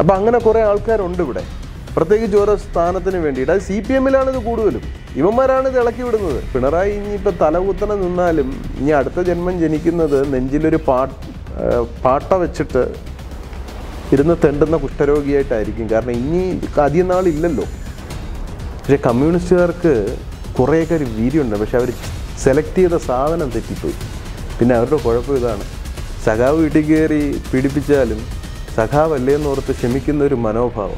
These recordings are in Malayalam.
അപ്പം അങ്ങനെ കുറേ ആൾക്കാരുണ്ട് ഇവിടെ പ്രത്യേകിച്ച് ഓരോ സ്ഥാനത്തിന് വേണ്ടിയിട്ട് അത് സി പി എമ്മിലാണ് ഇത് കൂടുതലും ഇവന്മാരാണ് ഇത് ഇളക്കി വിടുന്നത് പിണറായി ഇനിയിപ്പോൾ തലകുത്തനെ നിന്നാലും ഇനി അടുത്ത ജന്മം ജനിക്കുന്നത് നെഞ്ചിലൊരു പാ ഏഹ് പാട്ട വെച്ചിട്ട് ഇരുന്ന് തെണ്ടുന്ന കുഷ്ഠരോഗിയായിട്ടായിരിക്കും കാരണം ഇനി അധികം നാളില്ലല്ലോ പക്ഷേ കമ്മ്യൂണിസ്റ്റുകാർക്ക് കുറേയൊക്കെ ഒരു വീര്യമുണ്ട് പക്ഷെ അവർ സെലക്ട് ചെയ്ത സാധനം തെറ്റിപ്പോയി പിന്നെ അവരുടെ കുഴപ്പം ഇതാണ് സഖാവ് വീട്ടിൽ കയറി പീഡിപ്പിച്ചാലും സഖാവല്ലേ എന്നോർത്ത് ക്ഷമിക്കുന്ന ഒരു മനോഭാവം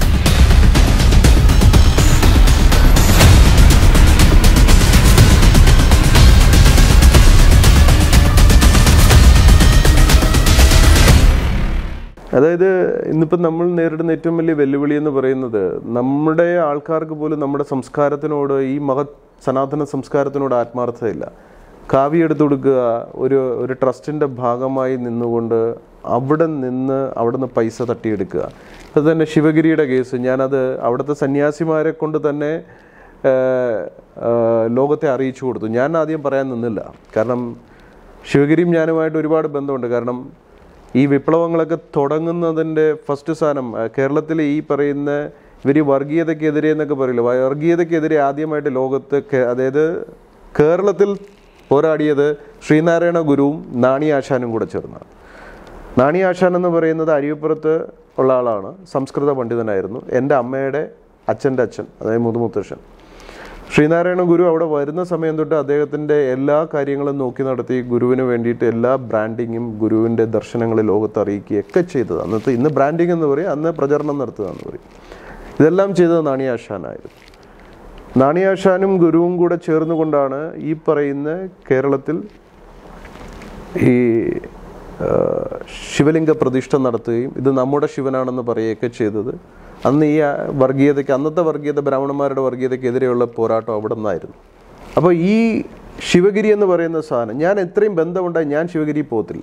അതായത് ഇന്നിപ്പം നമ്മൾ നേരിടുന്ന ഏറ്റവും വലിയ വെല്ലുവിളി എന്ന് പറയുന്നത് നമ്മുടെ ആൾക്കാർക്ക് പോലും നമ്മുടെ സംസ്കാരത്തിനോട് ഈ മഹത് സനാതന സംസ്കാരത്തിനോട് ആത്മാർത്ഥതയില്ല കാവ്യ എടുത്തു കൊടുക്കുക ഒരു ഒരു ട്രസ്റ്റിൻ്റെ ഭാഗമായി നിന്നുകൊണ്ട് അവിടെ നിന്ന് അവിടെ നിന്ന് പൈസ തട്ടിയെടുക്കുക അത് തന്നെ ശിവഗിരിയുടെ കേസ് ഞാനത് അവിടുത്തെ സന്യാസിമാരെ കൊണ്ട് തന്നെ ഏഹ്, ഏഹ്, ലോകത്തെ അറിയിച്ചു കൊടുത്തു ഞാൻ ആദ്യം പറയാൻ നിന്നില്ല കാരണം ശിവഗിരിയും ഞാനുമായിട്ട് ഒരുപാട് ബന്ധമുണ്ട് കാരണം ഈ വിപ്ലവങ്ങളൊക്കെ തുടങ്ങുന്നതിൻ്റെ ഫസ്റ്റ് സ്ഥാനം കേരളത്തിലെ ഈ പറയുന്ന ഇവർ വർഗീയതയ്ക്കെതിരെ എന്നൊക്കെ പറയില്ല വർഗീയതയ്ക്കെതിരെ ആദ്യമായിട്ട് ലോകത്ത് കേ- അതായത് കേരളത്തിൽ പോരാടിയത് ശ്രീനാരായണ ഗുരുവും നാണി ആശാനും കൂടെ ചേർന്നാണ് നാണി ആശാൻ എന്ന് പറയുന്നത് അരിയപ്പുറത്ത് ഉള്ള ആളാണ് സംസ്കൃത പണ്ഡിതനായിരുന്നു എൻ്റെ അമ്മയുടെ അച്ഛൻ്റെ അച്ഛൻ അതായത് മുതുമുത്തശ്ശൻ ശ്രീനാരായണ ഗുരു അവിടെ വരുന്ന സമയം തൊട്ട് അദ്ദേഹത്തിൻ്റെ എല്ലാ കാര്യങ്ങളും നോക്കി നടത്തി ഗുരുവിന് വേണ്ടിയിട്ട് എല്ലാ ബ്രാൻഡിങ്ങും ഗുരുവിൻ്റെ ദർശനങ്ങൾ ലോകത്ത് അറിയിക്കുകയൊക്കെ ചെയ്തത് അന്നത്തെ ഇന്ന് ബ്രാൻഡിങ് എന്ന് പറയും അന്ന് പ്രചരണം നടത്തുക എന്ന് പറയും ഇതെല്ലാം ചെയ്തത് നാണിയാശാനായിരുന്നു നാണിയാശാനും ഗുരുവും കൂടെ ചേർന്നുകൊണ്ടാണ് ഈ പറയുന്ന കേരളത്തിൽ ഈ ആ, ശിവലിംഗ പ്രതിഷ്ഠ നടത്തുകയും ഇത് നമ്മുടെ ശിവനാണെന്ന് പറയുകയൊക്കെ ചെയ്തത് അന്ന് ഈ ആ, വർഗീയതയ്ക്ക് അന്നത്തെ വർഗീയത ബ്രാഹ്മണന്മാരുടെ വർഗീയതയ്ക്കെതിരെയുള്ള പോരാട്ടം അവിടെ നിന്നായിരുന്നു അപ്പോൾ ഈ ശിവഗിരി എന്ന് പറയുന്ന സാധനം ഞാൻ എത്രയും ബന്ധമുണ്ടായി ഞാൻ ശിവഗിരി പോകത്തില്ല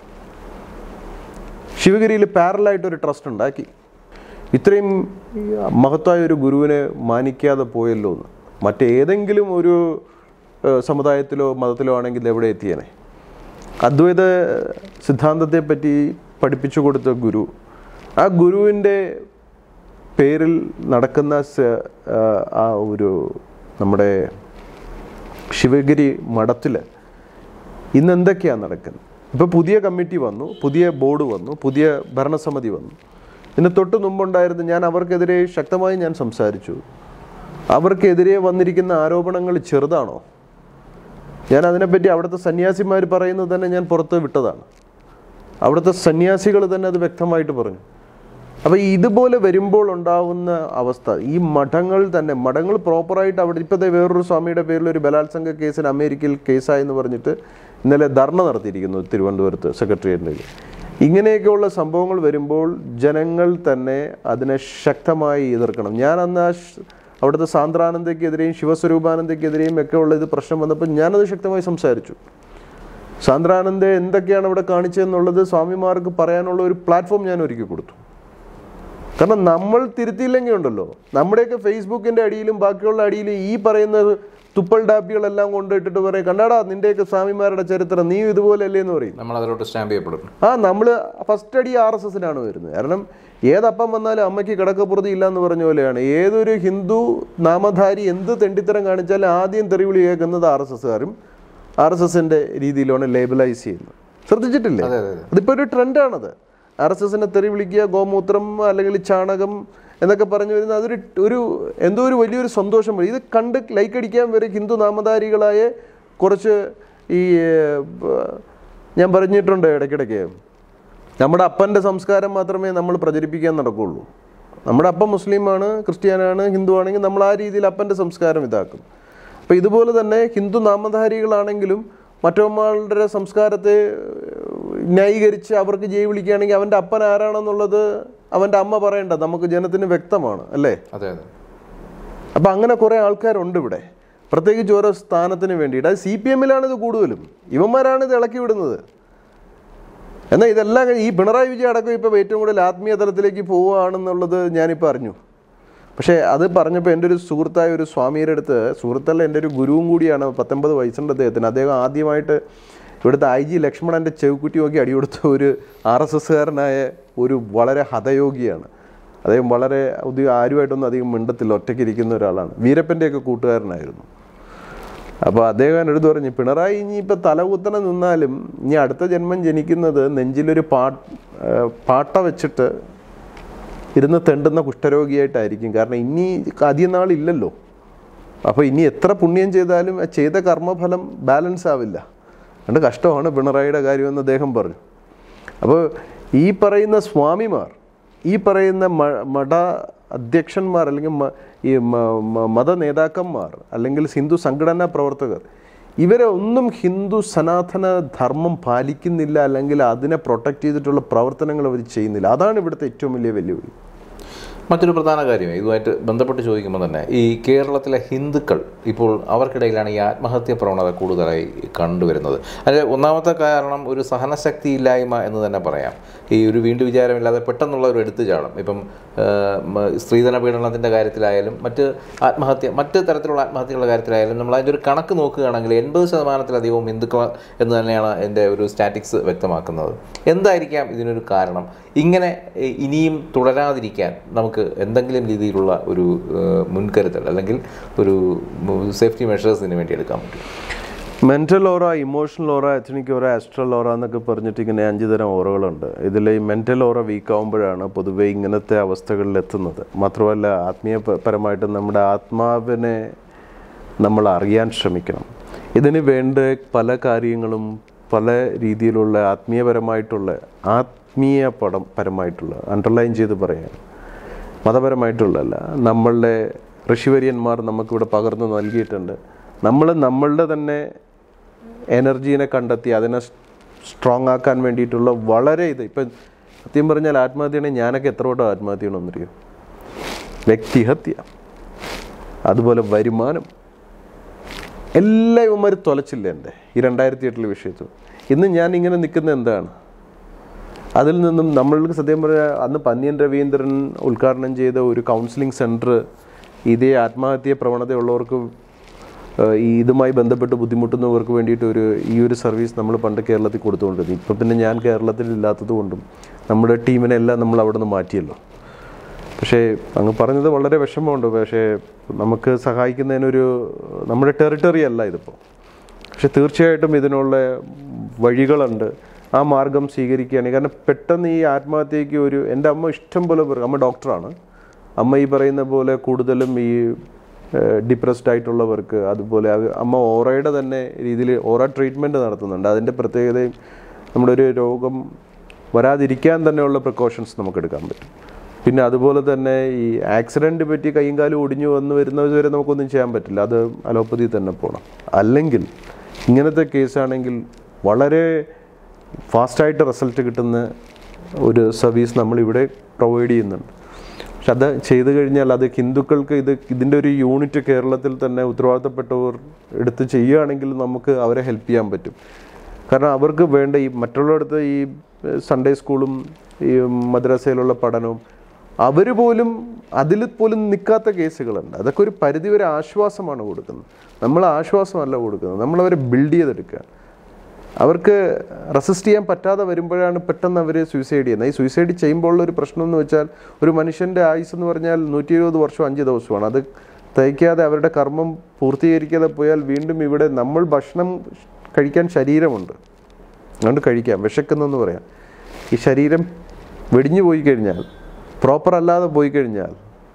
ശിവഗിരിയിൽ പാരലായിട്ട് ഒരു ട്രസ്റ്റ് ഉണ്ടാക്കി ഇത്രയും മഹത്തായ ഒരു ഗുരുവിനെ മാനിക്കാതെ പോയല്ലോ എന്ന് മറ്റേതെങ്കിലും ഒരു ഏഹ്, സമുദായത്തിലോ മതത്തിലോ ആണെങ്കിൽ ഇത് എവിടെ എത്തിയേനെ അദ്വൈത സിദ്ധാന്തത്തെ പറ്റി പഠിപ്പിച്ചു കൊടുത്ത ഗുരു ആ ഗുരുവിൻ്റെ പേരിൽ നടക്കുന്ന സ- ആ, ആ ഒരു നമ്മുടെ ശിവഗിരി മഠത്തിൽ ഇന്ന് എന്തൊക്കെയാണ് നടക്കുന്നത് ഇപ്പോൾ പുതിയ കമ്മിറ്റി വന്നു പുതിയ ബോർഡ് വന്നു പുതിയ ഭരണസമിതി വന്നു ഇതിന് തൊട്ട് മുമ്പുണ്ടായിരുന്ന ഞാൻ അവർക്കെതിരെ ശക്തമായി ഞാൻ സംസാരിച്ചു അവർക്കെതിരെ വന്നിരിക്കുന്ന ആരോപണങ്ങൾ ചെറുതാണോ ഞാൻ അതിനെപ്പറ്റി അവിടുത്തെ സന്യാസിമാർ പറയുന്നത് തന്നെ ഞാൻ പുറത്ത് വിട്ടതാണ് അവിടുത്തെ സന്യാസികൾ തന്നെ അത് വ്യക്തമായിട്ട് പറഞ്ഞു അപ്പോൾ ഇതുപോലെ വരുമ്പോൾ ഉണ്ടാവുന്ന അവസ്ഥ ഈ മഠങ്ങൾ തന്നെ മഠങ്ങൾ പ്രോപ്പറായിട്ട് അവിടെ ഇപ്പോഴത്തെ വേറൊരു സ്വാമിയുടെ പേരിൽ ഒരു ബലാത്സംഗ കേസിന് അമേരിക്കയിൽ കേസായെന്ന് പറഞ്ഞിട്ട് ഇന്നലെ ധർണ നടത്തിയിരിക്കുന്നു തിരുവനന്തപുരത്ത് സെക്രട്ടേറിയറ്റിൽ ഇങ്ങനെയൊക്കെയുള്ള സംഭവങ്ങൾ വരുമ്പോൾ ജനങ്ങൾ തന്നെ അതിനെ ശക്തമായി എതിർക്കണം ഞാൻ അന്ന് ആ ഷ്- അവിടുത്തെ സാന്ദ്രാനന്ദയ്ക്കെതിരെയും ശിവസ്വരൂപാനന്ദയ്ക്കെതിരെയും ഒക്കെ ഉള്ള ഇത് പ്രശ്നം വന്നപ്പോൾ ഞാനത് ശക്തമായി സംസാരിച്ചു സാന്ദ്രാനന്ദ എന്തൊക്കെയാണ് ഇവിടെ കാണിച്ചതെന്നുള്ളത് സ്വാമിമാർക്ക് പറയാനുള്ള ഒരു പ്ലാറ്റ്ഫോം ഞാൻ ഒരുക്കി കൊടുത്തു കാരണം നമ്മൾ തിരുത്തിയില്ലെങ്കിൽ ഉണ്ടല്ലോ നമ്മുടെയൊക്കെ ഫേസ്ബുക്കിന്റെ അടിയിലും ബാക്കിയുള്ള അടിയിലും ഈ പറയുന്ന തുപ്പൽ ഡാപ്പികളെല്ലാം കൊണ്ടിട്ടിട്ട് പറയും കണ്ടാടാ നിന്റെയൊക്കെ സ്വാമിമാരുടെ ചരിത്രം നീ ഇതുപോലെ അല്ലേ എന്ന് പറയും നമ്മൾ അതിലോട്ട് സ്റ്റാമ്പ് ചെയ്യപ്പെടും ആ നമ്മൾ ഫസ്റ്റ് അടി ആർ എസ് എസിനാണ് വരുന്നത് കാരണം ഏതപ്പം വന്നാലും അമ്മയ്ക്ക് കിടക്കപ്പുറതി ഇല്ല എന്ന് പറഞ്ഞ പോലെയാണ് ഏതൊരു ഹിന്ദു നാമധാരി എന്ത് തെണ്ടിത്തരം കാണിച്ചാലും ആദ്യം തെറിവിളി കേൾക്കുന്നത് ആർ എസ് എസ്സുകാരും ആർ എസ് എസിന്റെ രീതിയിലാണ് ലേബലൈസ് ചെയ്യുന്നത് ശ്രദ്ധിച്ചിട്ടില്ലേ അതെ അതെ അതെ അതിപ്പോൾ ഒരു ട്രെൻഡാണത് ആർ എസ് എസിനെ തെറി വിളിക്കുക ഗോമൂത്രം അല്ലെങ്കിൽ ചാണകം എന്നൊക്കെ പറഞ്ഞു വരുന്ന അതൊരു ഒരു എന്തോ ഒരു വലിയൊരു സന്തോഷം വരും ഇത് കണ്ട് ലൈക്ക് അടിക്കാൻ വരെ ഹിന്ദു നാമധാരികളായ കുറച്ച് ഈ ഏർ, ബ- ഞാൻ പറഞ്ഞിട്ടുണ്ട് ഇടയ്ക്കിടയ്ക്ക് നമ്മുടെ അപ്പൻ്റെ സംസ്കാരം മാത്രമേ നമ്മൾ പ്രചരിപ്പിക്കാൻ നടക്കുകയുള്ളൂ നമ്മുടെ അപ്പം മുസ്ലിമാണ് ക്രിസ്ത്യാനാണ് ഹിന്ദു ആണെങ്കിൽ നമ്മൾ ആ രീതിയിൽ അപ്പൻ്റെ സംസ്കാരം ഇതാക്കും അപ്പോൾ ഇതുപോലെ തന്നെ ഹിന്ദു നാമധാരികളാണെങ്കിലും മറ്റൊരാളുടെ സംസ്കാരത്തെ ന്യായീകരിച്ച് അവർക്ക് ജയ് വിളിക്കുകയാണെങ്കിൽ അവൻ്റെ അപ്പൻ ആരാണെന്നുള്ളത് അവൻ്റെ അമ്മ പറയേണ്ട നമുക്ക് ജനത്തിന് വ്യക്തമാണ് അല്ലേ അതെ അതെ അപ്പം അങ്ങനെ കുറേ ആൾക്കാരുണ്ട് ഇവിടെ പ്രത്യേകിച്ച് ഓരോ സ്ഥാനത്തിന് വേണ്ടിയിട്ട് അത് സി പി എമ്മിലാണ് ഇത് കൂടുതലും ഇവന്മാരാണ് ഇത് ഇളക്കി വിടുന്നത് എന്നാൽ ഇതെല്ലാം കഴിഞ്ഞ് ഈ പിണറായി വിജയൻ അടക്കം ഇപ്പോൾ ഏറ്റവും കൂടുതൽ ആത്മീയ തലത്തിലേക്ക് പോവുകയാണെന്നുള്ളത് ഞാനിപ്പോൾ അറിഞ്ഞു പക്ഷേ അത് പറഞ്ഞപ്പോൾ എൻ്റെ ഒരു സുഹൃത്തായ ഒരു സ്വാമിയുടെ അടുത്ത് സുഹൃത്തല്ല എൻ്റെ ഒരു ഗുരുവും കൂടിയാണ് പത്തൊമ്പത് വയസ്സുണ്ട് അദ്ദേഹത്തിന് അദ്ദേഹം ആദ്യമായിട്ട് ഇവിടുത്തെ ഐ ജി ലക്ഷ്മണൻ്റെ ചെവിക്കുറ്റി നോക്കി അടികൊടുത്ത ഒരു ആർ എസ് എസ്സുകാരനായ ഒരു വളരെ ഹതയോഗിയാണ് അദ്ദേഹം വളരെ അധികം ആരുമായിട്ടൊന്നും അധികം മിണ്ടത്തില്ല ഒറ്റയ്ക്ക് ഇരിക്കുന്ന ഒരാളാണ് വീരപ്പൻ്റെയൊക്കെ കൂട്ടുകാരനായിരുന്നു അപ്പോൾ അദ്ദേഹം എടുത്ത് പറഞ്ഞു പിണറായി ഇനി ഇപ്പം തലകുത്തനെ നിന്നാലും ഇനി അടുത്ത ജന്മം ജനിക്കുന്നത് നെഞ്ചിലൊരു പാ ആ, പാട്ട വെച്ചിട്ട് ഇരുന്ന് തെണ്ടുന്ന കുഷ്ഠരോഗിയായിട്ടായിരിക്കും കാരണം ഇനി അധികം നാളില്ലല്ലോ അപ്പോൾ ഇനി എത്ര പുണ്യം ചെയ്താലും ആ ചെയ്ത കർമ്മഫലം ബാലൻസ് ആവില്ല അതുകൊണ്ട് കഷ്ടമാണ് പിണറായിയുടെ കാര്യമെന്ന് അദ്ദേഹം പറഞ്ഞു അപ്പോൾ ഈ പറയുന്ന സ്വാമിമാർ ഈ പറയുന്ന മ- മഠ അധ്യക്ഷന്മാർ അല്ലെങ്കിൽ മ- ഈ മ- മ- മത നേതാക്കന്മാർ അല്ലെങ്കിൽ ഹിന്ദു സംഘടനാ പ്രവർത്തകർ ഇവരെ ഒന്നും ഹിന്ദു സനാതന ധർമ്മം പാലിക്കുന്നില്ല അല്ലെങ്കിൽ അതിനെ പ്രൊട്ടക്റ്റ് ചെയ്തിട്ടുള്ള പ്രവർത്തനങ്ങൾ അവർ ചെയ്യുന്നില്ല അതാണ് ഇവിടുത്തെ ഏറ്റവും വലിയ വെല്ലുവിളി മറ്റൊരു പ്രധാന കാര്യം ഇതുമായിട്ട് ബന്ധപ്പെട്ട് ചോദിക്കുമ്പോൾ തന്നെ ഈ കേരളത്തിലെ ഹിന്ദുക്കൾ ഇപ്പോൾ അവർക്കിടയിലാണ് ഈ ആത്മഹത്യ പ്രവണത കൂടുതലായി കണ്ടുവരുന്നത് അതിന് ഒന്നാമത്തെ കാരണം ഒരു സഹനശക്തി ഇല്ലായ്മ എന്ന് തന്നെ പറയാം ഈ ഒരു വീണ്ടും വിചാരമില്ലാതെ പെട്ടെന്നുള്ള ഒരു എടുത്തുചാടം ഇപ്പം ആ, മ- സ്ത്രീധന പീഡനത്തിൻ്റെ കാര്യത്തിലായാലും മറ്റ് ആത്മഹത്യ മറ്റ് തരത്തിലുള്ള ആത്മഹത്യകളുടെ കാര്യത്തിലായാലും നമ്മൾ അതിൻ്റെ ഒരു കണക്ക് നോക്കുകയാണെങ്കിൽ എൺപത് ശതമാനത്തിലധികവും ഹിന്ദുക്കൾ എന്ന് തന്നെയാണ് എൻ്റെ ഒരു സ്റ്റാറ്റിക്സ് വ്യക്തമാക്കുന്നത് എന്തായിരിക്കാം ഇതിനൊരു കാരണം ഇങ്ങനെ ഏഹ്, ഇനിയും തുടരാതിരിക്കാൻ നമുക്ക് എന്തെങ്കിലും രീതിയിലുള്ള ഒരു ഏഹ്, മുൻകരുതൽ അല്ലെങ്കിൽ ഒരു സേഫ്റ്റി മെഷേഴ്സിന് വേണ്ടി എടുക്കാൻ പറ്റും mental aura emotional aura ethnic aura astral aura എന്നൊക്കെ പറഞ്ഞിട്ട് ഇങ്ങനെ അഞ്ച് തരം ഓറകളുണ്ട് ഇതിൽ ഈ മെൻ്റൽ ഓറ വീക്ക് ആകുമ്പോഴാണ് പൊതുവെ ഇങ്ങനത്തെ അവസ്ഥകളിൽ എത്തുന്നത് മാത്രമല്ല ആത്മീയപരമായിട്ട് നമ്മുടെ ആത്മാവിനെ നമ്മൾ അറിയാൻ ശ്രമിക്കണം ഇതിന് വേണ്ട പല കാര്യങ്ങളും പല രീതിയിലുള്ള ആത്മീയപരമായിട്ടുള്ള ആത്മീയ പടം പരമായിട്ടുള്ള അണ്ടർലൈൻ ചെയ്ത് പറയാം മതപരമായിട്ടുള്ളതല്ല നമ്മളുടെ ഋഷിവര്യന്മാർ നമുക്കിവിടെ പകർന്നു നൽകിയിട്ടുണ്ട് നമ്മൾ നമ്മളുടെ തന്നെ എനർജീനെ കണ്ടെത്തി അതിനെ സ്ട്രോങ് ആക്കാൻ വേണ്ടിയിട്ടുള്ള വളരെ ഇത് ഇപ്പം സത്യം പറഞ്ഞാൽ ആത്മഹത്യയാണെങ്കിൽ ഞാനൊക്കെ എത്ര വട്ടം ആത്മഹത്യ ചെയ്യണമെന്നറിയോ വ്യക്തിഹത്യ അതുപോലെ വരുമാനം എല്ലാ ഇവന്മാർ തൊലച്ചില്ല എൻ്റെ ഈ രണ്ടായിരത്തി എട്ടിലെ വിഷയത്തിൽ ഇന്ന് ഞാൻ ഇങ്ങനെ നിൽക്കുന്നത് എന്താണ് അതിൽ നിന്നും നമ്മൾക്ക് സത്യം പറഞ്ഞാൽ അന്ന് പന്ന്യൻ രവീന്ദ്രൻ ഉദ്ഘാടനം ചെയ്ത ഒരു കൗൺസിലിംഗ് സെൻറ്റർ ഇതേ ആത്മഹത്യ പ്രവണതയുള്ളവർക്ക് ഏഹ്, ഈ ഇതുമായി ബന്ധപ്പെട്ട് ബുദ്ധിമുട്ടുന്നവർക്ക് വേണ്ടിയിട്ട് ഒരു ഈ ഒരു സർവീസ് നമ്മൾ പണ്ട് കേരളത്തിൽ കൊടുത്തുകൊണ്ടിരുന്നു ഇപ്പം പിന്നെ ഞാൻ കേരളത്തിൽ ഇല്ലാത്തത് കൊണ്ടും നമ്മുടെ ടീമിനെ എല്ലാം നമ്മൾ അവിടെ നിന്ന് മാറ്റിയല്ലോ പക്ഷേ അങ്ങ് പറഞ്ഞത് വളരെ വിഷമമുണ്ട് പക്ഷേ നമുക്ക് സഹായിക്കുന്നതിനൊരു നമ്മുടെ ടെറിട്ടറി അല്ല ഇതിപ്പോൾ പക്ഷെ തീർച്ചയായിട്ടും ഇതിനുള്ള വഴികളുണ്ട് ആ മാർഗം സ്വീകരിക്കുകയാണ് കാരണം പെട്ടെന്ന് ഈ ആത്മഹത്യയ്ക്ക് ഒരു എൻ്റെ അമ്മ ഇഷ്ടം പോലെ പേർക്ക് അമ്മ ഡോക്ടറാണ് അമ്മ ഈ പറയുന്ന പോലെ കൂടുതലും ഈ ഡിപ്രസ്ഡ് ആയിട്ടുള്ളവർക്ക് അതുപോലെ അവ- അമ്മ ഓറയുടെ തന്നെ രീതിയിൽ ഓറ ട്രീറ്റ്മെൻറ്റ് നടത്തുന്നുണ്ട് അതിൻ്റെ പ്രത്യേകതയും നമ്മുടെ ഒരു രോഗം വരാതിരിക്കാൻ തന്നെയുള്ള പ്രിക്കോഷൻസ് നമുക്ക് എടുക്കാൻ പറ്റും പിന്നെ അതുപോലെ തന്നെ ഈ ആക്സിഡൻറ്റ് പറ്റി കൈയും കാലും ഒടിഞ്ഞു വന്ന് വരുന്നത് വരെ നമുക്കൊന്നും ചെയ്യാൻ പറ്റില്ല അത് അലോപ്പതി തന്നെ പോകണം അല്ലെങ്കിൽ ഇങ്ങനത്തെ കേസാണെങ്കിൽ വളരെ ഫാസ്റ്റായിട്ട് റിസൾട്ട് കിട്ടുന്ന ഒരു സർവീസ് നമ്മളിവിടെ പ്രൊവൈഡ് ചെയ്യുന്നുണ്ട് പക്ഷെ അത് ചെയ്തു കഴിഞ്ഞാൽ അത് ഹിന്ദുക്കൾക്ക് ഇത് ഇതിൻ്റെ ഒരു യൂണിറ്റ് കേരളത്തിൽ തന്നെ ഉത്തരവാദിത്തപ്പെട്ടവർ എടുത്ത് ചെയ്യുകയാണെങ്കിൽ നമുക്ക് അവരെ ഹെൽപ്പ് ചെയ്യാൻ പറ്റും കാരണം അവർക്ക് വേണ്ട ഈ മറ്റുള്ളിടത്ത് ഈ സൺഡേ സ്കൂളും ഈ മദ്രസയിലുള്ള പഠനവും അവർ പോലും അതിൽ പോലും നിൽക്കാത്ത കേസുകളുണ്ട് അതൊക്കെ ഒരു പരിധിവരെ ആശ്വാസമാണ് കൊടുക്കുന്നത് നമ്മൾ ആശ്വാസമല്ല കൊടുക്കുന്നത് നമ്മളവരെ ബിൽഡ് ചെയ്തെടുക്കുക അവർക്ക് റെസിസ്റ്റ് ചെയ്യാൻ പറ്റാതെ വരുമ്പോഴാണ് പെട്ടെന്ന് അവർ സൂയിസൈഡ് ചെയ്യുന്നത് ഈ സൂയിസൈഡ് ചെയ്യുമ്പോൾ ഉള്ള ഒരു പ്രശ്നം എന്ന് വെച്ചാൽ ഒരു മനുഷ്യൻ്റെ ആയുസ് എന്ന് പറഞ്ഞാൽ നൂറ്റി ഇരുപത് വർഷം അഞ്ച് ദിവസമാണ് അത് തയ്ക്കാതെ അവരുടെ കർമ്മം പൂർത്തീകരിക്കാതെ പോയാൽ വീണ്ടും ഇവിടെ നമ്മൾ ഭക്ഷണം കഴിക്കാൻ ശരീരമുണ്ട് അതുകൊണ്ട് കഴിക്കാം വിശക്കുന്നെന്ന് പറയാം ഈ ശരീരം വെടിഞ്ഞു പോയി കഴിഞ്ഞാൽ പ്രോപ്പർ അല്ലാതെ പോയി കഴിഞ്ഞാൽ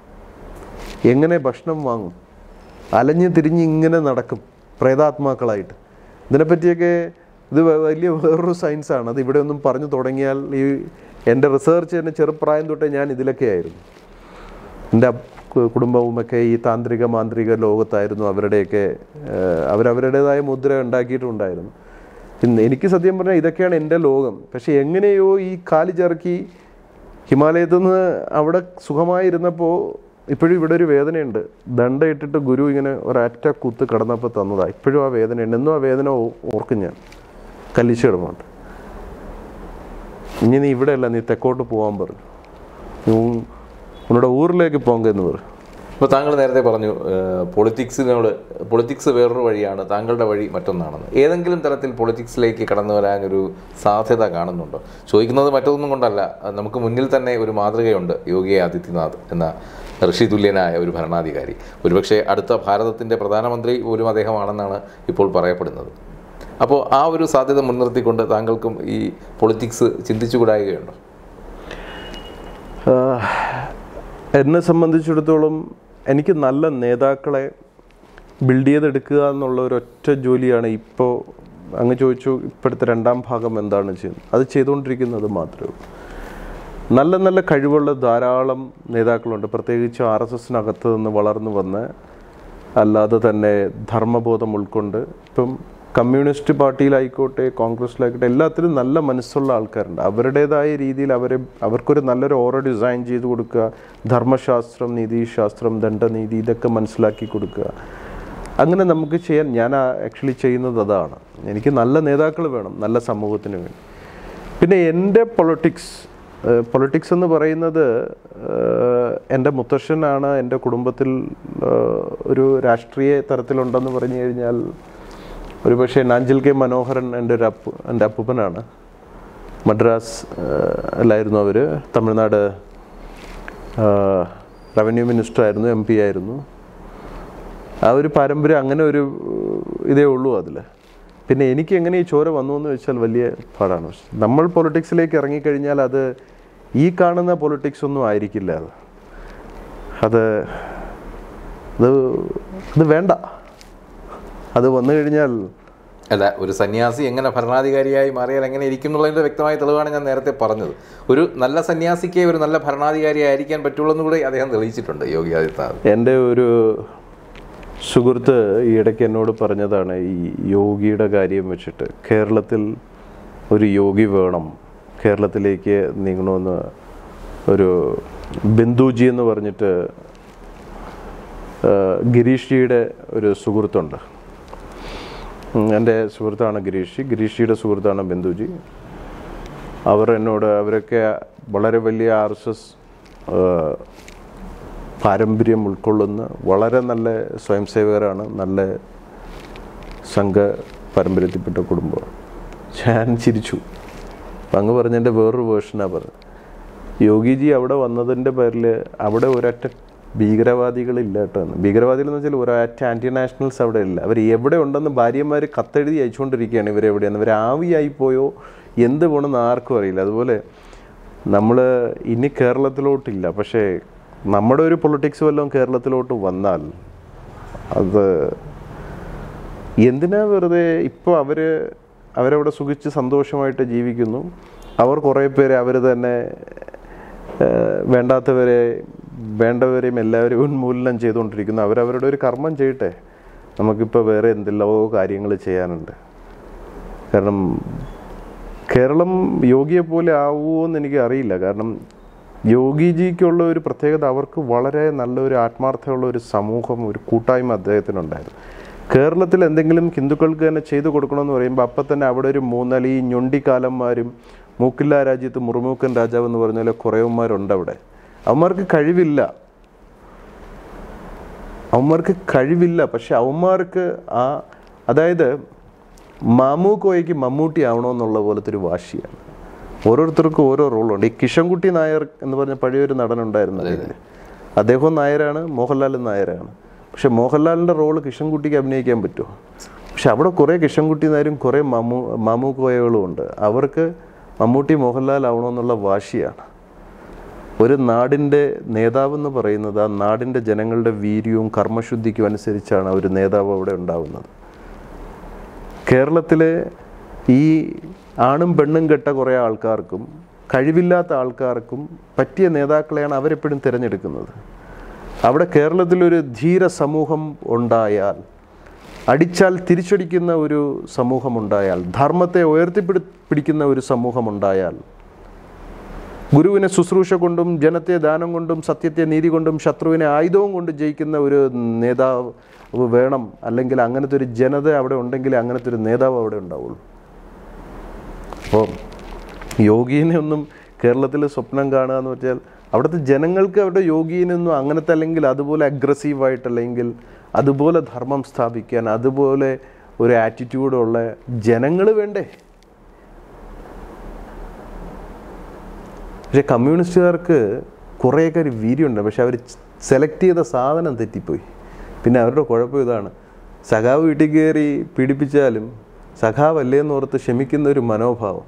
എങ്ങനെ ഭക്ഷണം വാങ്ങും അലഞ്ഞ് തിരിഞ്ഞ് ഇങ്ങനെ നടക്കും പ്രേതാത്മാക്കളായിട്ട് ഇതിനെപ്പറ്റിയൊക്കെ ഇത് വ- വലിയ വേറൊരു സയൻസാണ് അത് ഇവിടെ ഒന്നും പറഞ്ഞു തുടങ്ങിയാൽ ഈ എൻ്റെ റിസർച്ച് തന്നെ ചെറുപ്രായം തൊട്ടേ ഞാൻ ഇതിലൊക്കെ ആയിരുന്നു എൻ്റെ കു- കുടുംബവുമൊക്കെ ഈ താന്ത്രിക മാന്ത്രിക ലോകത്തായിരുന്നു അവരുടെയൊക്കെ ഏഹ്, അവരവരുടേതായ മുദ്ര ഉണ്ടാക്കിയിട്ടുണ്ടായിരുന്നു ഇന്ന് എനിക്ക് സത്യം പറഞ്ഞാൽ ഇതൊക്കെയാണ് എൻ്റെ ലോകം പക്ഷെ എങ്ങനെയോ ഈ കാല് ചെറുക്കി ഹിമാലയത്തു നിന്ന് അവിടെ സുഖമായിരുന്നപ്പോൾ ഇപ്പോഴും ഇവിടെ ഒരു വേദനയുണ്ട് ദണ്ഡ ഇട്ടിട്ട് ഗുരു ഇങ്ങനെ ഒരറ്റ കുത്ത് കിടന്നപ്പോൾ തന്നതാ ഇപ്പോഴും ആ വേദനയുണ്ട് എന്നും ആ വേദന ഓ- ഓർക്കും ഞാൻ കല്ലിച്ച് കിടന്നുണ്ട് ഇനി നീ ഇവിടെ അല്ല നീ തെക്കോട്ട് പോകാൻ പറഞ്ഞു നീ ഉ- ഉന്നോட ഊരിലേക്ക് പോങ്ക എന്ന് പറഞ്ഞു ഇപ്പോൾ താങ്കൾ നേരത്തെ പറഞ്ഞു പൊളിറ്റിക്സിനോട് പൊളിറ്റിക്സ് വേറൊരു വഴിയാണ് താങ്കളുടെ വഴി മറ്റൊന്നാണെന്ന് ഏതെങ്കിലും തരത്തിൽ പൊളിറ്റിക്സിലേക്ക് കടന്നു വരാനൊരു സാധ്യത കാണുന്നുണ്ടോ ചോദിക്കുന്നത് മറ്റൊന്നും കൊണ്ടല്ല അത് നമുക്ക് മുന്നിൽ തന്നെ ഒരു മാതൃകയുണ്ട് യോഗി ആദിത്യനാഥ് എന്ന ഋഷി തുല്യനായ ഒരു ഭരണാധികാരി ഒരുപക്ഷെ അടുത്ത ഭാരതത്തിൻ്റെ പ്രധാനമന്ത്രി പോലും അദ്ദേഹമാണെന്നാണ് ഇപ്പോൾ പറയപ്പെടുന്നത് അപ്പോൾ ആ ഒരു സാധ്യത മുൻനിർത്തിക്കൊണ്ട് താങ്കൾക്കും ഈ പൊളിറ്റിക്സ് ചിന്തിച്ചുകൂടായികയുണ്ടോ ആഹ് എന്നെ സംബന്ധിച്ചിടത്തോളം എനിക്ക് നല്ല നേതാക്കളെ ബിൽഡ് ചെയ്തെടുക്കുക എന്നുള്ള ഒരു ഒറ്റ ജോലിയാണ് ഇപ്പോൾ അങ്ങ് ചോദിച്ചു ഇപ്പോഴത്തെ രണ്ടാം ഭാഗം എന്താണ് ചെയ്യുന്നത് അത് ചെയ്തുകൊണ്ടിരിക്കുന്നത് മാത്രമേ ഉള്ളൂ നല്ല നല്ല കഴിവുള്ള ധാരാളം നേതാക്കളുണ്ട് പ്രത്യേകിച്ച് ആർ എസ് എസിനകത്ത് നിന്ന് വളർന്നു വന്ന് അല്ലാതെ തന്നെ ധർമ്മബോധം ഉൾക്കൊണ്ട് ഇപ്പം കമ്മ്യൂണിസ്റ്റ് പാർട്ടിയിലായിക്കോട്ടെ കോൺഗ്രസ്സിലായിക്കോട്ടെ എല്ലാത്തിലും നല്ല മനസ്സുള്ള ആൾക്കാരുണ്ട് അവരുടേതായ രീതിയിൽ അവരെ അവർക്കൊരു നല്ലൊരു ഓറ ഡിസൈൻ ചെയ്ത് കൊടുക്കുക ധർമ്മശാസ്ത്രം നീതിശാസ്ത്രം ദണ്ഡനീതി ഇതൊക്കെ മനസ്സിലാക്കി കൊടുക്കുക അങ്ങനെ നമുക്ക് ചെയ്യാൻ ഞാൻ ആക്ച്വലി ചെയ്യുന്നത് അതാണ് എനിക്ക് നല്ല നേതാക്കൾ വേണം നല്ല സമൂഹത്തിന് വേണ്ടി പിന്നെ എൻ്റെ പൊളിറ്റിക്സ് പൊളിറ്റിക്സ് എന്ന് പറയുന്നത് ഏഹ്, എൻ്റെ മുത്തശ്ശനാണ് എൻ്റെ കുടുംബത്തിൽ ഏഹ്, ഒരു രാഷ്ട്രീയ തരത്തിലുണ്ടെന്ന് പറഞ്ഞു കഴിഞ്ഞാൽ ഒരു പക്ഷേ നാഞ്ചൽ കെ മനോഹരൻ എൻ്റെ ഒരു അപ്പു എൻ്റെ അപ്പൂപ്പനാണ് മദ്രാസ് ലായിരുന്നു അവർ തമിഴ്നാട് റവന്യൂ മിനിസ്റ്റർ ആയിരുന്നു എം പി ആയിരുന്നു ആ ഒരു പാരമ്പര്യം അങ്ങനെ ഒരു ഇതേ ഉള്ളൂ അതിൽ പിന്നെ എനിക്ക് എങ്ങനെ ഈ ചോര വന്നു എന്ന് വെച്ചാൽ വലിയ പാടാണ് പക്ഷെ നമ്മൾ പൊളിറ്റിക്സിലേക്ക് ഇറങ്ങിക്കഴിഞ്ഞാൽ അത് ഈ കാണുന്ന പൊളിറ്റിക്സ് ഒന്നും ആയിരിക്കില്ല അത് അത് അത് അത് വേണ്ട അത് വന്നു കഴിഞ്ഞാൽ അല്ല ഒരു സന്യാസി എങ്ങനെ ഭരണാധികാരിയായി മാറിയാൽ എങ്ങനെ ഇരിക്കും എന്നുള്ളതിൻ്റെ വ്യക്തമായ തെളിവാണ് ഞാൻ നേരത്തെ പറഞ്ഞത് ഒരു നല്ല സന്യാസിക്ക് ഒരു നല്ല ഭരണാധികാരി ആയിരിക്കാൻ പറ്റുള്ളൂ എന്ന് കൂടി അദ്ദേഹം തെളിയിച്ചിട്ടുണ്ട് യോഗി ആദിത്യനാഥ് എൻ്റെ ഒരു സുഹൃത്ത് ഈ ഇടയ്ക്ക് എന്നോട് പറഞ്ഞതാണ് ഈ യോഗിയുടെ കാര്യം വെച്ചിട്ട് കേരളത്തിൽ ഒരു യോഗി വേണം കേരളത്തിലേക്ക് നീങ്ങണമെന്ന് ഒരു ബിന്ദുജി എന്ന് പറഞ്ഞിട്ട് ആ, ഗിരീഷ് ജിയുടെ ഒരു സുഹൃത്തുണ്ട് ഉം, എൻ്റെ സുഹൃത്താണ് ഗിരീഷ് ജി ഗിരീഷ് ജിയുടെ സുഹൃത്താണ് ബിന്ദുജി അവർ എന്നോട് അവരൊക്കെ വളരെ വലിയ ആർ എസ് എസ് പാരമ്പര്യം ഉൾക്കൊള്ളുന്ന വളരെ നല്ല സ്വയം സേവകരാണ് നല്ല സംഘ പാരമ്പര്യത്തിൽപ്പെട്ട കുടുംബം ഞാൻ ചിരിച്ചു അപ്പം അങ്ങ് പറഞ്ഞതിൻ്റെ വേറൊരു വേർഷനാണ് പറഞ്ഞത് യോഗിജി അവിടെ വന്നതിൻ്റെ പേരിൽ അവിടെ ഒരൊറ്റ ഭീകരവാദികളില്ല കേട്ടോ എന്ന്. ഭീകരവാദികൾ എന്ന് വെച്ചാൽ ഒരൊറ്റ ആൻറ്റി നാഷണൽസ് അവിടെ ഇല്ല അവർ എവിടെ ഉണ്ടെന്ന് ഭാര്യമാർ കത്തെഴുതി അയച്ചുകൊണ്ടിരിക്കുകയാണ് ഇവരെവിടെയാണ് ഇവർ ആവിയായി പോയോ എന്ത് പോണെന്ന് ആർക്കും അറിയില്ല അതുപോലെ നമ്മൾ ഇനി കേരളത്തിലോട്ടില്ല പക്ഷേ നമ്മുടെ ഒരു പൊളിറ്റിക്സ് വല്ലതും കേരളത്തിലോട്ട് വന്നാൽ അത് എന്തിനാ വെറുതെ ഇപ്പോൾ അവർ അവരവിടെ സുഖിച്ച് സന്തോഷമായിട്ട് ജീവിക്കുന്നു അവർ കുറേ പേര് അവർ തന്നെ ഏഹ്, വേണ്ടാത്തവരെ വേണ്ടവരെയും എല്ലാവരെയും ഉന്മൂലനം ചെയ്തുകൊണ്ടിരിക്കുന്നു അവരവരുടെ ഒരു കർമ്മം ചെയ്യട്ടെ നമുക്കിപ്പോൾ വേറെ എന്തെല്ലാമോ കാര്യങ്ങൾ ചെയ്യാനുണ്ട് കാരണം കേരളം യോഗിയെ പോലെ ആവുമോ എന്ന് എനിക്ക് അറിയില്ല കാരണം യോഗിജിക്കുള്ള ഒരു പ്രത്യേകത അവർക്ക് വളരെ നല്ലൊരു ആത്മാർത്ഥമുള്ള ഒരു സമൂഹം ഒരു കൂട്ടായ്മ അദ്ദേഹത്തിനുണ്ടായിരുന്നു കേരളത്തിൽ എന്തെങ്കിലും ഹിന്ദുക്കൾക്ക് തന്നെ ചെയ്തു കൊടുക്കണമെന്ന് പറയുമ്പോൾ അപ്പം തന്നെ അവിടെ ഒരു മൂന്നലി ഞൊണ്ടിക്കാലന്മാരും മൂക്കില്ല രാജ്യത്ത് മുറുമൂക്കൻ രാജാവ് എന്ന് പറഞ്ഞ പോലെ കുറേവന്മാരുണ്ട് അവിടെ അവന്മാർക്ക് കഴിവില്ല അവന്മാർക്ക് കഴിവില്ല പക്ഷെ അവന്മാർക്ക് ആ അതായത് മാമൂക്കോയ്ക്ക് മമ്മൂട്ടി ആവണമെന്നുള്ള പോലത്തെ ഒരു വാശിയാണ് ഓരോരുത്തർക്കും ഓരോ റോളുണ്ട് ഈ കിഷൻകുട്ടി നായർ എന്ന് പറഞ്ഞ പഴയൊരു നടനുണ്ടായിരുന്നു അതിൽ അദ്ദേഹവും നായരാണ് മോഹൻലാലും നായരാണ് പക്ഷെ മോഹൻലാലിൻ്റെ റോള് കിഷൻകുട്ടിക്ക് അഭിനയിക്കാൻ പറ്റുമോ പക്ഷെ അവിടെ കുറേ കിഷൻകുട്ടി നായരും കുറേ മമ്മൂ മാമൂക്കോയകളും ഉണ്ട് അവർക്ക് മമ്മൂട്ടി മോഹൻലാൽ ആവണമെന്നുള്ള വാശിയാണ് ഒരു നാടിൻ്റെ നേതാവ് എന്ന് പറയുന്നത് ആ നാടിൻ്റെ ജനങ്ങളുടെ വീര്യവും കർമ്മശുദ്ധിക്കും അനുസരിച്ചാണ് ഒരു നേതാവ് അവിടെ ഉണ്ടാവുന്നത് കേരളത്തിലെ ഈ ആണും പെണ്ണും കെട്ട കുറേ ആൾക്കാർക്കും കഴിവില്ലാത്ത ആൾക്കാർക്കും പറ്റിയ നേതാക്കളെയാണ് അവരെപ്പോഴും തിരഞ്ഞെടുക്കുന്നത് അവിടെ കേരളത്തിലൊരു ധീര സമൂഹം ഉണ്ടായാൽ അടിച്ചാൽ തിരിച്ചടിക്കുന്ന ഒരു സമൂഹമുണ്ടായാൽ ധർമ്മത്തെ ഉയർത്തിപ്പിടി പിടിക്കുന്ന ഒരു സമൂഹമുണ്ടായാൽ ഗുരുവിനെ ശുശ്രൂഷ കൊണ്ടും ജനത്തെ ദാനം കൊണ്ടും സത്യത്തെ നീതി കൊണ്ടും ശത്രുവിനെ ആയുധവും കൊണ്ട് ജയിക്കുന്ന ഒരു നേതാവ് വേണം അല്ലെങ്കിൽ അങ്ങനത്തെ ഒരു ജനത അവിടെ ഉണ്ടെങ്കിൽ അങ്ങനത്തെ ഒരു നേതാവ് അവിടെ ഉണ്ടാവുള്ളൂ അപ്പോൾ യോഗിനെ ഒന്നും കേരളത്തിൽ സ്വപ്നം കാണുക എന്ന് വെച്ചാൽ അവിടുത്തെ ജനങ്ങൾക്ക് അവരുടെ യോഗീനൊന്നും അങ്ങനത്തെ അല്ലെങ്കിൽ അതുപോലെ അഗ്രസീവായിട്ടല്ലെങ്കിൽ അതുപോലെ ധർമ്മം സ്ഥാപിക്കാൻ അതുപോലെ ഒരു ആറ്റിറ്റ്യൂഡുള്ള ജനങ്ങൾ വേണ്ടേ പക്ഷെ കമ്മ്യൂണിസ്റ്റുകാർക്ക് കുറേയൊക്കെ ഒരു വീര്യമുണ്ട് പക്ഷെ അവർ സെലക്ട് ചെയ്ത സാധനം തെറ്റിപ്പോയി പിന്നെ അവരുടെ കുഴപ്പം ഇതാണ് സഖാവ് വീട്ടിൽ കയറി പീഡിപ്പിച്ചാലും സഖാവല്ലേ എന്ന് ഓർത്ത് ക്ഷമിക്കുന്ന ഒരു മനോഭാവം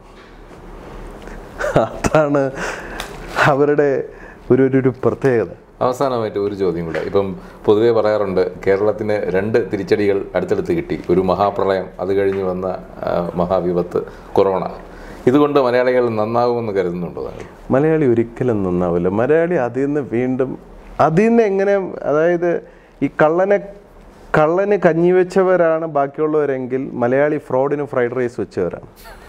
അതാണ് അവരുടെ ഒരു ഒരു- ഒരു പ്രത്യേകത അവസാനമായിട്ട് ഒരു ചോദ്യം കൂടെ ഇപ്പം പൊതുവേ പറയാറുണ്ട് കേരളത്തിന് രണ്ട് തിരിച്ചടികൾ അടുത്തടുത്ത് കിട്ടി ഒരു മഹാപ്രളയം അത് കഴിഞ്ഞ് വന്ന ആ, മഹാവിപത്ത് കൊറോണ ഇതുകൊണ്ട് മലയാളികൾ നന്നാകുമെന്ന് കരുതുന്നുണ്ടോ താങ്കൾ മലയാളി ഒരിക്കലും നന്നാവില്ല മലയാളി അതിൽ നിന്ന് വീണ്ടും അതിൽ നിന്ന് എങ്ങനെ അതായത് ഈ കള്ളനെ കള്ളന് കഞ്ഞി വെച്ചവരാണ് ബാക്കിയുള്ളവരെങ്കിൽ മലയാളി ഫ്രോഡിന് ഫ്രൈഡ് റൈസ് വെച്ചവരാണ്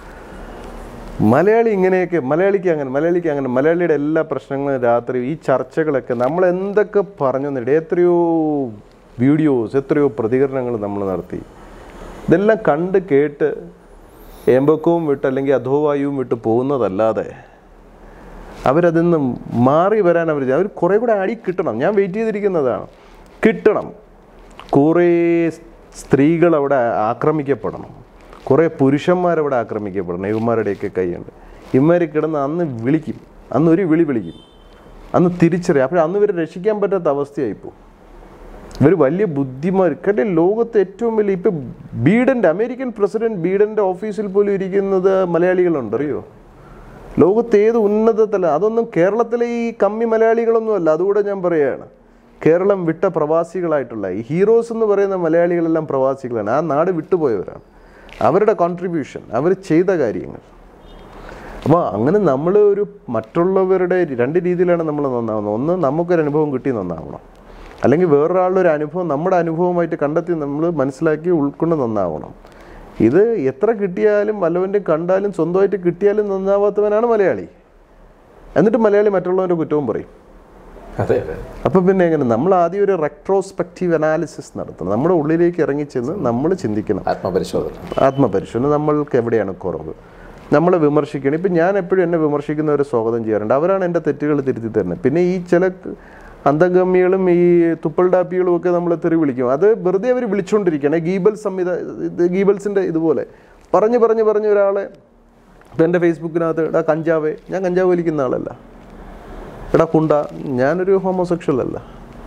മലയാളി ഇങ്ങനെയൊക്കെ മലയാളിക്ക് അങ്ങനെ മലയാളിക്ക് അങ്ങനെ മലയാളിയുടെ എല്ലാ പ്രശ്നങ്ങളും രാത്രി ഈ ചർച്ചകളൊക്കെ നമ്മൾ എന്തൊക്കെ പറഞ്ഞു എന്നിട്ട് എത്രയോ വീഡിയോസ് എത്രയോ പ്രതികരണങ്ങൾ നമ്മൾ നടത്തി ഇതെല്ലാം കണ്ട് കേട്ട് ഏമ്പക്കവും വിട്ട് അല്ലെങ്കിൽ അധോവായുവും വിട്ട് പോകുന്നതല്ലാതെ അവരതിൽ നിന്ന് മാറി വരാൻ അവർ അവർ കുറേ കൂടെ അടി കിട്ടണം ഞാൻ വെയിറ്റ് ചെയ്തിരിക്കുന്നതാണ് കിട്ടണം കുറേ സ്ത്രീകൾ അവിടെ ആക്രമിക്കപ്പെടണം കുറേ പുരുഷന്മാരവിടെ ആക്രമിക്കപ്പെടണം ഇവന്മാരുടെയൊക്കെ കൈയുണ്ട് ഇവന്മാർ കിടന്ന് അന്ന് വിളിക്കും അന്ന് ഒരു വിളി വിളിക്കും അന്ന് തിരിച്ചറിയാം അപ്പോൾ അന്ന് ഇവരെ രക്ഷിക്കാൻ പറ്റാത്ത അവസ്ഥയായിപ്പോൾ ഇവർ വലിയ ബുദ്ധിമാർ കേട്ടെ ലോകത്തെ ഏറ്റവും വലിയ ഇപ്പം ബീഡൻ്റെ അമേരിക്കൻ പ്രസിഡന്റ് ബീഡൻ്റെ ഓഫീസിൽ പോലും ഇരിക്കുന്നത് മലയാളികളുണ്ട് അറിയോ ലോകത്ത് ഏത് ഉന്നത തല അതൊന്നും കേരളത്തിലെ ഈ കമ്മി മലയാളികളൊന്നും അല്ല അതുകൂടെ ഞാൻ പറയുകയാണ് കേരളം വിട്ട പ്രവാസികളായിട്ടുള്ള ഈ ഹീറോസ് എന്ന് പറയുന്ന മലയാളികളെല്ലാം പ്രവാസികളാണ് ആ നാട് വിട്ടുപോയവരാണ് അവരുടെ കോൺട്രിബ്യൂഷൻ അവർ ചെയ്ത കാര്യങ്ങൾ അപ്പോൾ അങ്ങനെ നമ്മൾ ഒരു മറ്റുള്ളവരുടെ രണ്ട് രീതിയിലാണ് നമ്മൾ നന്നാവുന്നത് ഒന്ന് നമുക്കൊരു അനുഭവം കിട്ടി നന്നാവണം അല്ലെങ്കിൽ വേറൊരാളുടെ ഒരു അനുഭവം നമ്മുടെ അനുഭവമായിട്ട് കണ്ടെത്തി നമ്മൾ മനസ്സിലാക്കി ഉൾക്കൊണ്ട് നന്നാവണം ഇത് എത്ര കിട്ടിയാലും വല്ലവൻ്റെ കണ്ടാലും സ്വന്തമായിട്ട് കിട്ടിയാലും നന്നാവാത്തവനാണ് മലയാളി എന്നിട്ട് മലയാളി മറ്റുള്ളവൻ്റെ കുറ്റവും പറയും അതെ അതെ അപ്പം പിന്നെ എങ്ങനെ നമ്മൾ ആദ്യം ഒരു റെട്രോസ്പെക്റ്റീവ് അനാലിസിസ് നടത്തണം നമ്മുടെ ഉള്ളിലേക്ക് ഇറങ്ങിച്ചെന്ന് നമ്മൾ ചിന്തിക്കണം ആത്മപരിശോധന ആത്മപരിശോധന നമ്മൾക്ക് എവിടെയാണ് കുറവ് നമ്മളെ വിമർശിക്കണം ഇപ്പം ഞാൻ എപ്പോഴും എന്നെ വിമർശിക്കുന്നവരെ സ്വാഗതം ചെയ്യാറുണ്ട് അവരാണ് എൻ്റെ തെറ്റുകൾ തിരുത്തി തരുന്നത് പിന്നെ ഈ ചില അന്തഗമ്മികളും ഈ തുപ്പൽഡാപ്പികളും ഒക്കെ നമ്മൾ തെറി വിളിക്കും അത് വെറുതെ അവർ വിളിച്ചുകൊണ്ടിരിക്കുകയാണ് ഗീബൽ സംവിധ ഇത് ഗീബൽസിൻ്റെ ഇതുപോലെ പറഞ്ഞ് പറഞ്ഞ് പറഞ്ഞ് ഒരാളെ ഇപ്പം എൻ്റെ ഫേസ്ബുക്കിനകത്ത് എടാ കഞ്ചാവേ ഞാൻ കഞ്ചാവ് വലിക്കുന്ന ആളല്ല എടാ കുണ്ട ഞാനൊരു ഹോമോസെക്ഷൽ അല്ല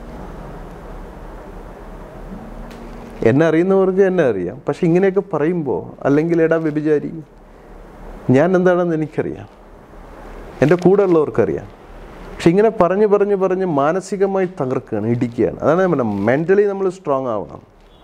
എന്നെ അറിയുന്നവർക്ക് എന്നെ അറിയാം പക്ഷെ ഇങ്ങനെയൊക്കെ പറയുമ്പോൾ അല്ലെങ്കിൽ എടാ വ്യഭിചാരി ഞാൻ എന്താണെന്ന് എനിക്കറിയാം എൻ്റെ കൂടെ ഉള്ളവർക്കറിയാം പക്ഷെ ഇങ്ങനെ പറഞ്ഞ് പറഞ്ഞ് പറഞ്ഞ് മാനസികമായി തകർക്കുകയാണ് ഇടിക്കുകയാണ് അതാണ് ഞാൻ പറഞ്ഞത് മെൻ്റലി നമ്മൾ സ്ട്രോങ് ആവണം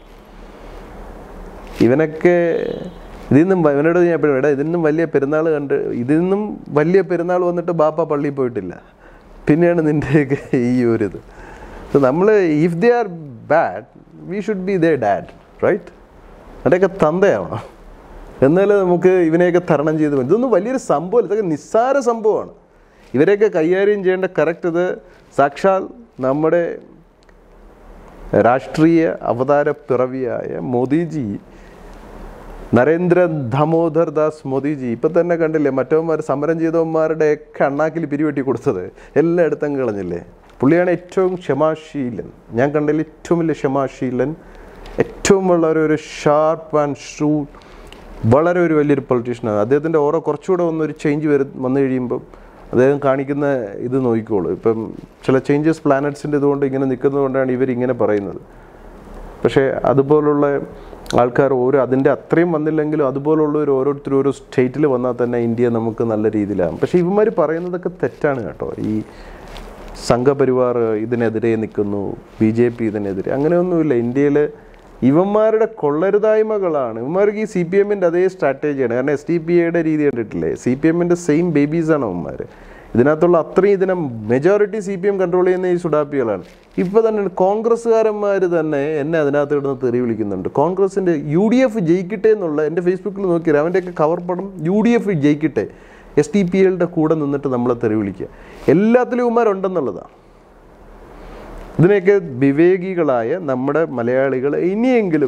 ഇവനൊക്കെ ഇതിൽ നിന്നും വ- ഇവനോട് ഞാൻ എപ്പോഴും എടാ ഇതിൽ നിന്നും വലിയ പെരുന്നാൾ കണ്ട് ഇതിൽ നിന്നും വലിയ പെരുന്നാൾ വന്നിട്ട് ബാപ്പ പള്ളിയിൽ പോയിട്ടില്ല പിന്നെയാണ് നിൻ്റെയൊക്കെ ഈ ഒരു ഇത് നമ്മൾ if they are bad we should be their dad right അവിടെയൊക്കെ തന്തയാവണം എന്നാലേ നമുക്ക് ഇവനെയൊക്കെ തരണം ചെയ്ത് പറ്റും ഇതൊന്നും വലിയൊരു സംഭവമല്ല ഇതൊക്കെ നിസ്സാര സംഭവമാണ് ഇവരെയൊക്കെ കൈകാര്യം ചെയ്യേണ്ട കറക്റ്റ് ഇത് സാക്ഷാൽ നമ്മുടെ രാഷ്ട്രീയ അവതാര പിറവിയായ മോദിജി നരേന്ദ്ര ദാമോദർ ദാസ് മോദിജി ഇപ്പം തന്നെ കണ്ടില്ലേ മറ്റവന്മാർ സമരം ചെയ്തവന്മാരുടെ ഒക്കെ അണ്ണാക്കിൽ പിരിവെട്ടി കൊടുത്തത് എല്ലായിടത്തും കളഞ്ഞില്ലേ പുള്ളിയാണ് ഏറ്റവും ക്ഷമാശീലൻ ഞാൻ കണ്ടതിൽ ഏറ്റവും വലിയ ക്ഷമാശീലൻ ഏറ്റവും വളരെ ഒരു ഷാർപ്പ് ആൻഡ് ഷൂട്ട് വളരെ ഒരു വലിയൊരു പൊളിറ്റീഷ്യനാണ് അദ്ദേഹത്തിൻ്റെ ഓരോ കുറച്ചുകൂടെ ഒന്നൊരു ചേഞ്ച് വരും വന്നു കഴിയുമ്പം അദ്ദേഹം കാണിക്കുന്ന ഇത് നോക്കിക്കോളൂ ഇപ്പം ചില ചേഞ്ചസ് പ്ലാനറ്റ്സിൻ്റെ ഇതുകൊണ്ട് ഇങ്ങനെ നിൽക്കുന്നത് കൊണ്ടാണ് ഇവരിങ്ങനെ പറയുന്നത് പക്ഷേ അതുപോലുള്ള ആൾക്കാർ ഓരോ അതിൻ്റെ അത്രയും വന്നില്ലെങ്കിലും അതുപോലുള്ള ഒരു ഓരോരുത്തരും ഓരോ സ്റ്റേറ്റിൽ വന്നാൽ തന്നെ ഇന്ത്യ നമുക്ക് നല്ല രീതിയിലാകും പക്ഷേ ഇവന്മാർ പറയുന്നതൊക്കെ തെറ്റാണ് കേട്ടോ ഈ സംഘപരിവാർ ഇതിനെതിരെ നിൽക്കുന്നു ബി ജെ പി ഇതിനെതിരെ അങ്ങനെയൊന്നുമില്ല ഇന്ത്യയിൽ ഇവന്മാരുടെ കൊള്ളരുതായ്മകളാണ് ഇവന്മാർക്ക് ഈ സി പി എമ്മിൻ്റെ അതേ സ്ട്രാറ്റജിയാണ് കാരണം എസ് ഡി പി എയുടെ രീതി കണ്ടിട്ടില്ലേ സി പി എമ്മിൻ്റെ സെയിം ബേബീസാണ് അവന്മാർ ഇതിനകത്തുള്ള അത്രയും ഇതിനെ majority C P M control ചെയ്യുന്ന ഈ സുഡാപ്പികളാണ് ഇപ്പോൾ തന്നെ കോൺഗ്രസ്സുകാരന്മാർ തന്നെ എന്നെ അതിനകത്ത് ഇടുന്ന തെറി വിളിക്കുന്നുണ്ട് കോൺഗ്രസിൻ്റെ യു ഡി എഫ് ജയിക്കട്ടെ എന്നുള്ള എൻ്റെ ഫേസ്ബുക്കിൽ നോക്കിയാൽ അവൻ്റെയൊക്കെ കവർ പടം യു ഡി എഫ് ജയിക്കട്ടെ എസ് ടി പി എല്ലിൻ്റെ കൂടെ നിന്നിട്ട് നമ്മളെ തെറി വിളിക്കുക എല്ലാത്തിലും ഇവന്മാരുണ്ടെന്നുള്ളതാണ് ഇതിനെയൊക്കെ വിവേകികളായ നമ്മുടെ മലയാളികൾ ഇനിയെങ്കിലും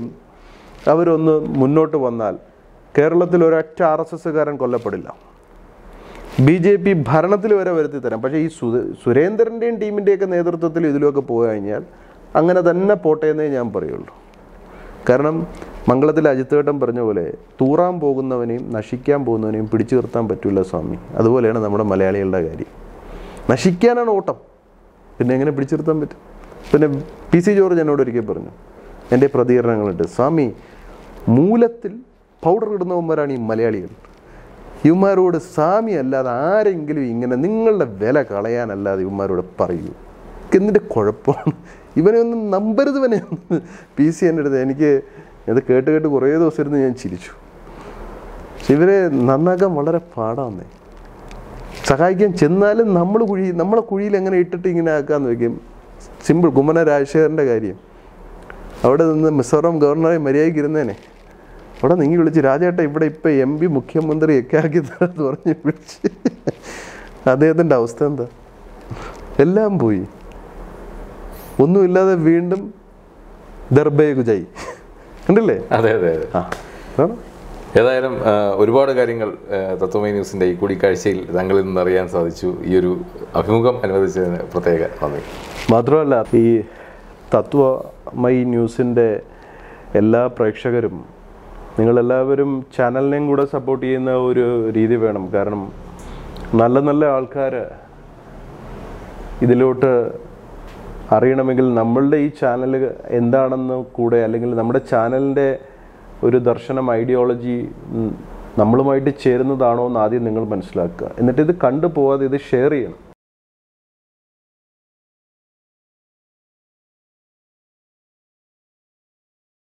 അവരൊന്ന് മുന്നോട്ട് വന്നാൽ കേരളത്തിൽ ഒരൊറ്റ ആർ എസ് എസ്സുകാരൻ കൊല്ലപ്പെടില്ല ബി ജെ പി ഭരണത്തിൽ വരെ വരുത്തി തരാം പക്ഷേ ഈ സു സുരേന്ദ്രൻ്റെയും ടീമിൻ്റെയൊക്കെ നേതൃത്വത്തിൽ ഇതിലൊക്കെ പോയി കഴിഞ്ഞാൽ അങ്ങനെ തന്നെ പോട്ടെ എന്നേ ഞാൻ പറയുള്ളൂ കാരണം മംഗളത്തിൽ അജിത്തേട്ടൻ പറഞ്ഞ പോലെ തൂറാൻ പോകുന്നവനെയും നശിക്കാൻ പോകുന്നവനെയും പിടിച്ചു നിർത്താൻ പറ്റില്ല സ്വാമി അതുപോലെയാണ് നമ്മുടെ മലയാളികളുടെ കാര്യം നശിക്കാനാണ് ഓട്ടം പിന്നെ എങ്ങനെ പിടിച്ചു നിർത്താൻ പറ്റും പിന്നെ പി സി ജോർജ് എന്നോട് ഒരിക്കൽ പറഞ്ഞു എൻ്റെ പ്രതികരണങ്ങളുണ്ട് സ്വാമി മൂലത്തിൽ പൗഡർ ഇടുന്നവന്മാരാണ് ഈ മലയാളികൾ ഇവന്മാരോട് സ്വാമി അല്ലാതെ ആരെങ്കിലും ഇങ്ങനെ നിങ്ങളുടെ വില കളയാനല്ലാതെ ഇവന്മാരോട് പറയൂ എന്തിൻ്റെ കുഴപ്പമാണ് ഇവനെ ഒന്നും നമ്പരുത് ഇവനെ പി സി എൻ്റെ അടുത്ത് എനിക്ക് ഇത് കേട്ട് കേട്ട് കുറേ ദിവസം ഇരുന്ന് ഞാൻ ചിരിച്ചു പക്ഷെ ഇവരെ നന്നാക്കാൻ വളരെ പാടാന്നേ സഹായിക്കാൻ ചെന്നാലും നമ്മൾ കുഴി നമ്മളെ കുഴിയിൽ എങ്ങനെ ഇട്ടിട്ട് ഇങ്ങനെ ആക്കാന്ന് വെക്കും സിമ്പിൾ കുമ്മന രാജശേഖരൻ്റെ കാര്യം അവിടെ നിന്ന് മിസോറാം ഗവർണറെ മര്യാദയ്ക്ക് ഇരുന്നേനെ അവിടെ നീങ്ങി വിളിച്ച് രാജേട്ട ഇവിടെ ഇപ്പം എം പി മുഖ്യമന്ത്രി ഒക്കെ ആക്കി തരാന്ന് പറഞ്ഞ് വിളിച്ച് അദ്ദേഹത്തിൻ്റെ അവസ്ഥ എന്താ എല്ലാം പോയി ഒന്നുമില്ലാതെ വീണ്ടും ദർബേ ഗുജായി കണ്ടില്ലേ അതെ അതെ അതെ ആ അതാണ് ഏതായാലും ആ, ഒരുപാട് കാര്യങ്ങൾ ആ, തത്വമൈ ന്യൂസിൻ്റെ ഈ കൂടിക്കാഴ്ചയിൽ താങ്കളിൽ നിന്ന് അറിയാൻ സാധിച്ചു ഈ ഒരു അഭിമുഖം അനുവദിച്ചതിന് പ്രത്യേക നന്ദി മാത്രമല്ല ഈ തത്വമയി ന്യൂസിൻ്റെ എല്ലാ പ്രേക്ഷകരും നിങ്ങളെല്ലാവരും ചാനലിനെയും കൂടെ സപ്പോർട്ട് ചെയ്യുന്ന ഒരു രീതി വേണം കാരണം നല്ല നല്ല ആൾക്കാർ ഇതിലോട്ട് അറിയണമെങ്കിൽ നമ്മളുടെ ഈ ചാനൽ എന്താണെന്ന് കൂടെ അല്ലെങ്കിൽ നമ്മുടെ ചാനലിൻ്റെ ഒരു ദർശനം ഐഡിയോളജി ഉം, നമ്മളുമായിട്ട് ചേരുന്നതാണോ എന്ന് ആദ്യം നിങ്ങൾ മനസ്സിലാക്കുക എന്നിട്ട് ഇത് കണ്ടു പോവാതെ ഇത് ഷെയർ ചെയ്യണം